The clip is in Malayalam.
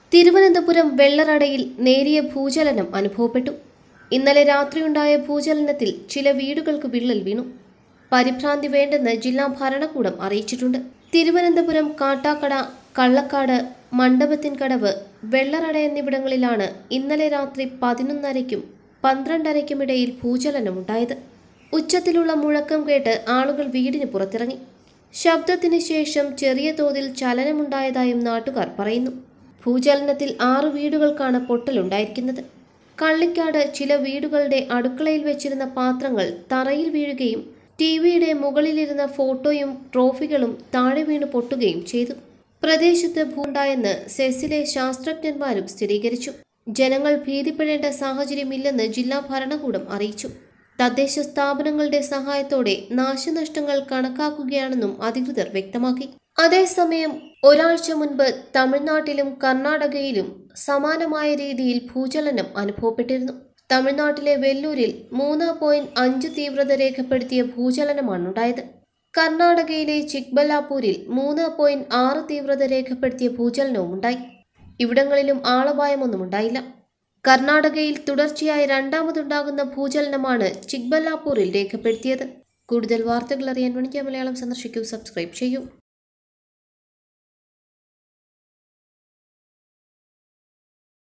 തിരുവനന്തപുരം വെള്ളറടയിൽ നേരിയ ഭൂചലനം അനുഭവപ്പെട്ടു ഇന്നലെ രാത്രിയുണ്ടായ ഭൂചലനത്തിൽ ചില വീടുകൾക്ക് വിള്ളൽ വീണു പരിഭ്രാന്തി വേണ്ടെന്ന് ജില്ലാ ഭരണകൂടം അറിയിച്ചിട്ടുണ്ട് തിരുവനന്തപുരം കാട്ടാക്കട കള്ളക്കാട് മണ്ഡപത്തിൻകടവ് വെള്ളറട എന്നിവിടങ്ങളിലാണ് ഇന്നലെ രാത്രി പതിനൊന്നരയ്ക്കും പന്ത്രണ്ടരയ്ക്കുമിടയിൽ ഭൂചലനമുണ്ടായത് ഉച്ചത്തിലുള്ള മുഴക്കം കേട്ട് ആളുകൾ വീടിന് പുറത്തിറങ്ങി ശബ്ദത്തിന് ശേഷം ചെറിയ തോതിൽ ചലനമുണ്ടായതായും നാട്ടുകാർ പറയുന്നു ഭൂചലനത്തിൽ ആറ് വീടുകൾക്കാണ് പൊട്ടലുണ്ടായിരിക്കുന്നത് കള്ളിക്കാട് ചില വീടുകളുടെ അടുക്കളയിൽ വെച്ചിരുന്ന പാത്രങ്ങൾ തറയിൽ വീഴുകയും ടി വിയുടെ മുകളിലിരുന്ന ഫോട്ടോയും ട്രോഫികളും താഴെ വീണ് പൊട്ടുകയും ചെയ്തു പ്രദേശത്ത് ഭൂണ്ടായെന്ന് സെസിലെ ശാസ്ത്രജ്ഞന്മാരും സ്ഥിരീകരിച്ചു ജനങ്ങൾ ഭീതിപ്പെടേണ്ട സാഹചര്യമില്ലെന്ന് ജില്ലാ ഭരണകൂടം അറിയിച്ചു തദ്ദേശ സ്ഥാപനങ്ങളുടെ സഹായത്തോടെ നാശനഷ്ടങ്ങൾ കണക്കാക്കുകയാണെന്നും അധികൃതർ വ്യക്തമാക്കി അതേസമയം ഒരാഴ്ച മുൻപ് തമിഴ്നാട്ടിലും കർണാടകയിലും സമാനമായ രീതിയിൽ ഭൂചലനം അനുഭവപ്പെട്ടിരുന്നു തമിഴ്നാട്ടിലെ വെല്ലൂരിൽ മൂന്ന് പോയിന്റ് അഞ്ച് തീവ്രത രേഖപ്പെടുത്തിയ ഭൂചലനമാണുണ്ടായത് കർണാടകയിലെ ചിക്ബല്ലാപൂരിൽ മൂന്ന് പോയിന്റ് ആറ് തീവ്രത രേഖപ്പെടുത്തിയ ഭൂചലനവും ഉണ്ടായി ഇവിടങ്ങളിലും ആളപായമൊന്നും ഉണ്ടായില്ല കർണാടകയിൽ തുടർച്ചയായി രണ്ടാമതുണ്ടാകുന്ന ഭൂചലനമാണ് ചിക്ബല്ലാപൂരിൽ രേഖപ്പെടുത്തിയത് കൂടുതൽ വാർത്തകൾ അറിയാൻ വണിക്ക മലയാളം സന്ദർശിക്കൂ സബ്സ്ക്രൈബ് ചെയ്യൂ